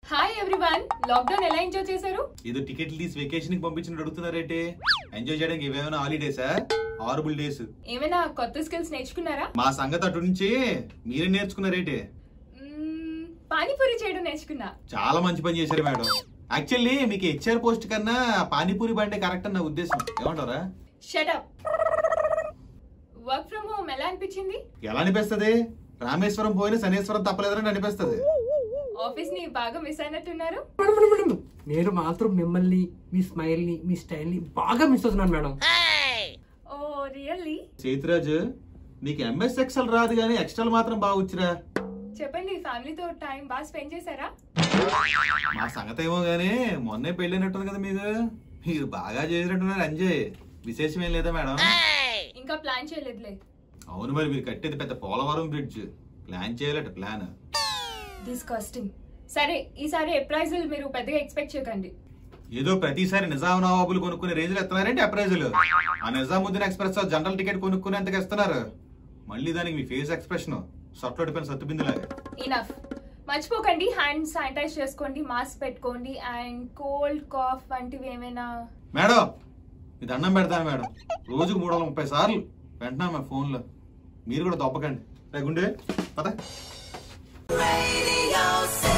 Hi everyone lockdown ఎలా enjoy చేశారు ఏదో టికెట్లు తీసి వెకేషన్ కి పంపించిన అడుగుతున్నారేంటి ఎంజాయ్ చేయడానికి ఇవేమైనా హాలిడేసా హారబుల్ డేస్ ఏమైనా కొత్త స్కిల్స్ నేర్చుకున్నారా మా సంగతి అటు నుంచి మీరే నేర్చుకున్నారేంటి మ్మ్, పానీపూరి చేయడం నేర్చుకున్నా చాలా మంచి పని చేశారు మేడం యాక్చువల్లీ మీకు హెచ్ఆర్ పోస్ట్ కన్నా పానీపూరి బండే కరెక్ట్ అని నా ఉద్దేశం ఏమంటారా షటప్ వర్క్ ఫ్రమ్ హోమ్ ఎలా అనిపించింది ఎలా అనిపిస్తుంది రామేశ్వరం పోయిన శనేశ్వరం తప్పలేదని అనిపిస్తుంది ఆఫీస్ ని బాగా మిస్ అయినట్టున్నారు మేడం, మేడం, మేడం. నేను మాత్రం మిమ్మల్ని మీ స్మైల్ ని మీ స్టైల్ ని బాగా మిస్ అవుతున్నాను మేడం ఓ రియల్లీ చైత్రాజు నీకు ఎంఎస్ ఎక్సెల్ రాదు కానీ ఎక్స్ట్రాలు మాత్రం బాగా వచ్చిరా చెప్పండి ఫ్యామిలీతో టైం బాగా స్పెండ్ చేశారా మా సంగతి ఏమో గానీ మొన్నే పెళ్ళైనట్టుంది కదా మీకు మీరు బాగా చేసినట్టున్నారు ఎంజాయ్ విశేషం ఏం లేదా మేడం ఇంకా ప్లాన్ చేయలేదులే అవును మరి మీరు కట్టేది పెద్ద పోలవరం బ్రిడ్జ్ ప్లాన్ చేయాలట ప్లాన్ డిస్కస్టింగ్ సరే ఈసారి అప్రైజల్ మీరు పెద్దగా ఎక్స్పెక్ట్ చేయకండి ఏదో ప్రతిసారి నిజాం నవాబులు కొనుక్కునే రేంజ్లు ఎత్తున్నారండి అప్రైజులు ఆ నిజాముద్దీన్ ఎక్స్ప్రెస్ జనరల్ టికెట్ కొనుక్కునేంతగా ఇస్తున్నారు మళ్ళీ దానికి మీ ఫేస్ ఎక్స్ప్రెషన్ సొట్లో పైన సత్తుబిందులాగా ఇనఫ్ మర్చిపోకండి హ్యాండ్ శానిటైజ్ చేసుకోండి మాస్క్ పెట్టుకోండి అండ్ కోల్డ్ కాఫ్ వంటివి ఏమైనా మేడం ఇది అన్నం పెడతాను మేడం రోజుకు మూడు వందల ముప్పై సార్లు వెంటనే మా ఫోన్లో మీరు కూడా దొబ్బకండి రే గుండె పద Radio